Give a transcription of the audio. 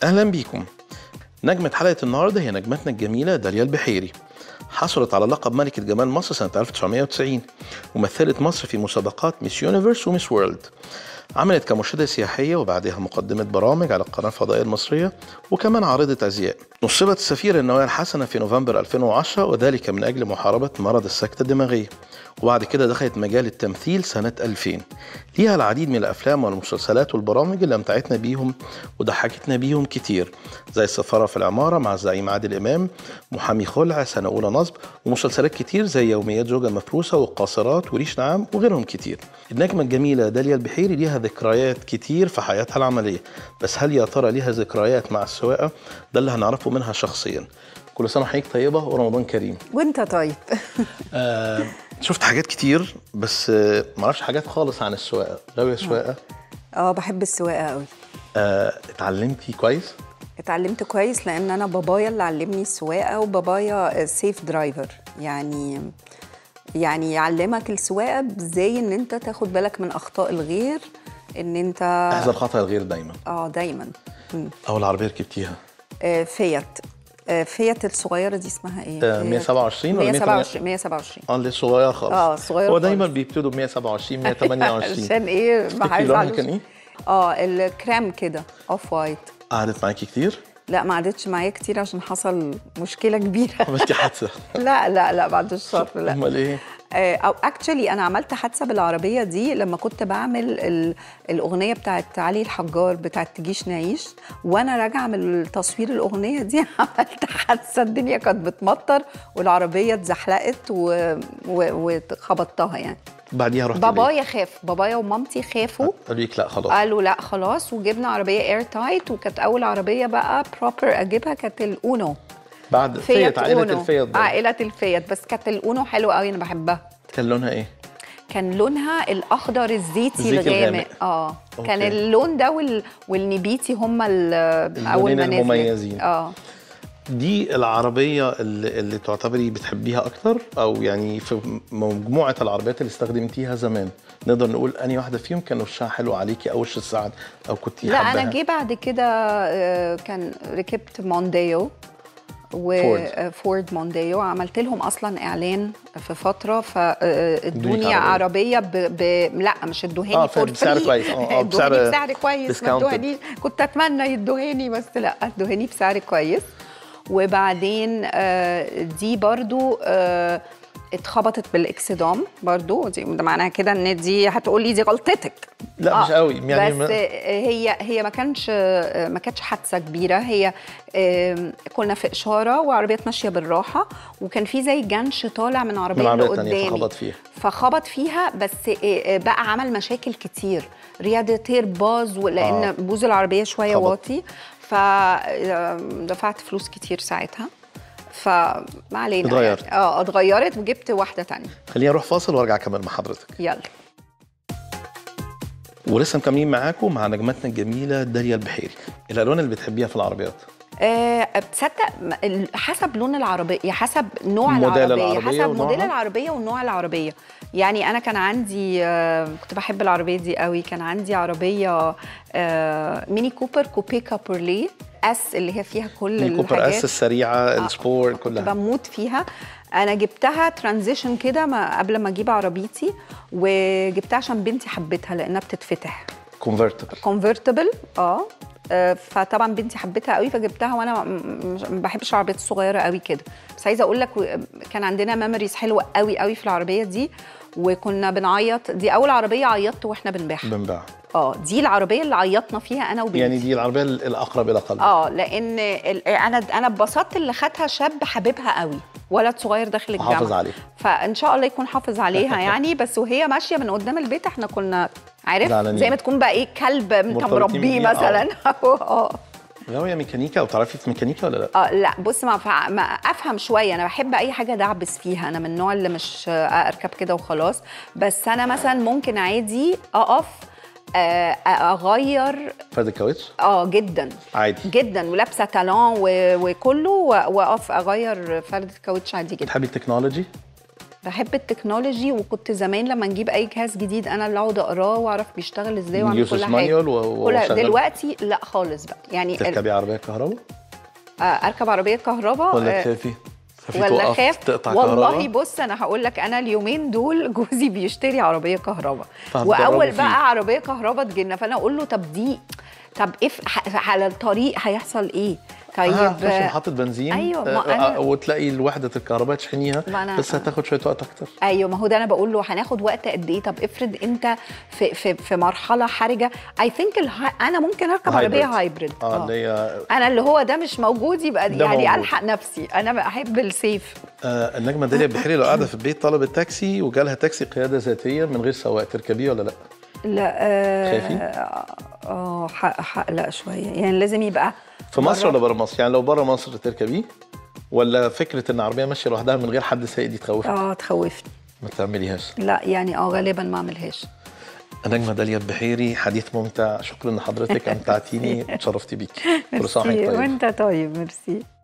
اهلا بيكم نجمة حلقة النهاردة هي نجمتنا الجميلة داليا البحيري حصلت على لقب ملكة جمال مصر سنة 1990 ومثلت مصر في مسابقات ميس يونيفرس وميس وورلد عملت كمرشدة سياحية وبعدها مقدمة برامج على القناة الفضائية المصرية وكمان عارضة أزياء نصبت السفيرة النوايا الحسنة في نوفمبر 2010 وذلك من أجل محاربة مرض السكتة الدماغية وبعد كده دخلت مجال التمثيل سنة 2000 ليها العديد من الأفلام والمسلسلات والبرامج اللي أمتعتنا بيهم وضحكتنا بيهم كتير زي السفارة في العمارة مع الزعيم عادل إمام محامي خلع سنة أولى نصب ومسلسلات كتير زي يوميات زوجة مفروسة والقاصرات وريش نعام وغيرهم كتير النجمة الجميلة داليا البحيري ليها ذكريات كتير في حياتها العملية بس هل يا ترى ليها ذكريات مع السواقة ده اللي هنعرفه منها شخصيا كل سنة وحضرتك طيبة ورمضان كريم وانت طيب آه شفت حاجات كتير بس آه معرفش حاجات خالص عن السواقة غاوية سواقة اه بحب السواقه قوي آه اتعلمتي كويس اتعلمت كويس لان انا بابايا اللي علمني السواقه وبابايا سيف درايفر يعني يعني يعلمك السواقه ازاي ان انت تاخد بالك من اخطاء الغير ان انت احذر خطأ الغير دايما اه دايما مم. أول عربية ركبتيها آه فيات آه فيات الصغيره دي اسمها ايه آه، فيات. 127 ولا 127 127 اه اللي صغيرة خالص اه، صغيرة هو خالص. دايما بيبتدوا ب 127 128 عشان ايه ما تفتكري لونها هيزعلوش. كان ايه؟ اه الكريم كده اوف وايت قعدت معاكي كتير لا ما عادتش معايا كتير عشان حصل مشكله كبيره عملتي حادثة لا لا لا بعد الشر لا امال ايه؟ آه، او اكشلي انا عملت حادثه بالعربيه دي لما كنت بعمل ال- الاغنيه بتاعت علي الحجار بتاعت تجيش نعيش وانا راجعه من تصوير الاغنيه دي عملت حادثه الدنيا كانت بتمطر والعربيه اتزحلقت و- و- وخبطتها يعني بعديها رحت بابايا خاف بابايا ومامتي خافوا قالوا لك لا خلاص قالوا لا خلاص وجبنا عربيه اير تايت وكانت اول عربيه بقى بروبر اجيبها كانت الاونو بعد فيت عائلة أونو. الفيت ده عائله الفيت بس كانت الاونو حلوه قوي انا بحبها كان لونها ايه؟ كان لونها الاخضر الزيتي الزيتي الغامق الغامق. اه كان أوكي. اللون ده وال... والنبيتي هما ال- اول ما نزلت المميزين. اه دي العربية اللي, اللي تعتبري بتحبيها أكتر أو يعني في مجموعة العربيات اللي استخدمتيها زمان نقدر نقول أنهي واحدة فيهم كان وشها حلو عليكي أو وش السعد أو كنتي لا حباها انا جه بعد كده آه، كان ركبت مونديو فورد. وفورد مونديو عملت لهم اصلا اعلان في فتره فادوني عربية. عربيه ب... ب... لا مش ادوهاني آه، فور بسعر فري. كويس. آه، آه، ادوهاني بسعر بسعر كويس ما discounted. ادوهانيش كنت اتمنى يدوهاني بس لا ادوهاني بسعر كويس وبعدين آه، دي برضو آه، اتخبطت بالاكسدام برضو دي ده معناها كده ان دي هتقولي دي غلطتك لا مش قوي يعني بس ما- هي هي ما كانش ما كانتش حادثه كبيره هي آم، كنا في اشاره وعربيات ماشيه بالراحه وكان في زي جنش طالع من عربيه من اللي عربية تانية قدامي فخبط فيها. فخبط فيها بس آه، بقى عمل مشاكل كتير ريادتير باظ لان آه. بوز العربيه شويه خبط. واطي فدفعت فلوس كتير ساعتها فما علينا اتغيرت. يعني. اه اتغيرت وجبت واحده تانية خليني أروح فاصل وأرجع أكمل مع حضرتك يلا ولسه مكملين معاكم مع نجمتنا الجميلة داليا البحيري الألوان اللي بتحبيها في العربيات آه، تصدق م- ال- حسب لون العربية حسب نوع موديل العربية, العربية حسب ونوعها؟ موديل العربية ونوع العربية يعني أنا كان عندي آه، كنت بحب العربية دي قوي كان عندي عربية آه، ميني كوبر كوبيه كابورليه اس اللي هي فيها كل ميني كوبر الحاجات اس السريعة السبور كنت كلها بموت فيها انا جبتها ترانزيشن كده ما- قبل ما اجيب عربيتي وجبتها عشان بنتي حبتها لانها بتتفتح كونفرتبل كونفرتبل اه آه، فطبعا بنتي حبتها قوي فجبتها وانا م- مش- ما بحبش العربيات الصغيره قوي كده بس عايزه اقول لك و- كان عندنا ميموريز حلوه قوي قوي في العربيه دي وكنا بنعيط دي اول عربيه عيطت واحنا بنبيعها بنباع اه دي العربيه اللي عيطنا فيها انا وبنتي يعني دي العربية الأقرب إلى قلبي اه لان ال- انا انا اتبسطت اللي خدها شاب حبيبها قوي ولد صغير داخل الجامعه حافظ عليها. فان شاء الله يكون حافظ عليها يعني بس وهي ماشيه من قدام البيت احنا كنا عارف زعلانين. زي ما تكون بقى ايه كلب انت مرتبطين مربيه بيه، آه. مثلا اه غاوية ميكانيكا أو تعرفي في ميكانيكا ولا لا؟ اه لا بص ما, فع- ما افهم شويه انا بحب اي حاجه دعبس فيها انا من النوع اللي مش آه، اركب كده وخلاص بس انا مثلا ممكن عادي اقف آه، اغير فرد الكاوتش اه جدا عادي جدا ولابسه تالون و- وكله و- واقف اغير فرده الكاوتش عادي جدا بتحبي التكنولوجي؟ بحب التكنولوجي وكنت زمان لما نجيب اي جهاز جديد انا اللي اقعد اقراه واعرف بيشتغل ازاي واعمل يوسف كل حاجه مانيوال و- كل وشغال. دلوقتي لا خالص بقى يعني ال- تركبي عربيه كهرباء آه، اركب عربيه كهرباء ولا آه، تخافي تخافي ولا توقف خاف تقطع والله كهرباء بص انا هقول لك انا اليومين دول جوزي بيشتري عربيه كهرباء فهتجربوا واول فيه. بقى عربيه كهرباء تجينا فانا اقول له طب دي طب اف ح- على الطريق هيحصل ايه طيب آه تخش محطة بنزين أيوة، ما آه، أنا- وتلاقي وحدة الكهرباء تشحنيها ما أنا- بس هتاخد شوية وقت أكتر ايوه ما هو ده انا بقول له هناخد وقت قد ايه طب افرض انت في في في مرحله حرجه اي ثينك انا ممكن اركب عربيه هايبريد اه اللي هي انا اللي هو ده مش موجود يبقى ده يعني موجود. الحق نفسي انا بحب السيف آه النجمة داليا البحيري لو قاعدة في البيت طلبت تاكسي وجالها تاكسي قيادة ذاتية من غير سواق تركبيه ولا لا؟ لا آه خايفين؟ اه حق حق لا شويه يعني لازم يبقى في مصر برا. ولا بره مصر؟ يعني لو بره مصر تركبيه ولا فكرة إن عربية ماشية لوحدها من غير حد سايق دي تخوفك؟ اه تخوفني ما تعمليهاش. لا يعني اه غالبا ما اعملهاش النجمة داليا البحيري حديث ممتع شكرا لحضرتك أمتعتيني وتشرفتي بيكي كل سنة وحضرتك ميرسي طيب وانت طيب ميرسي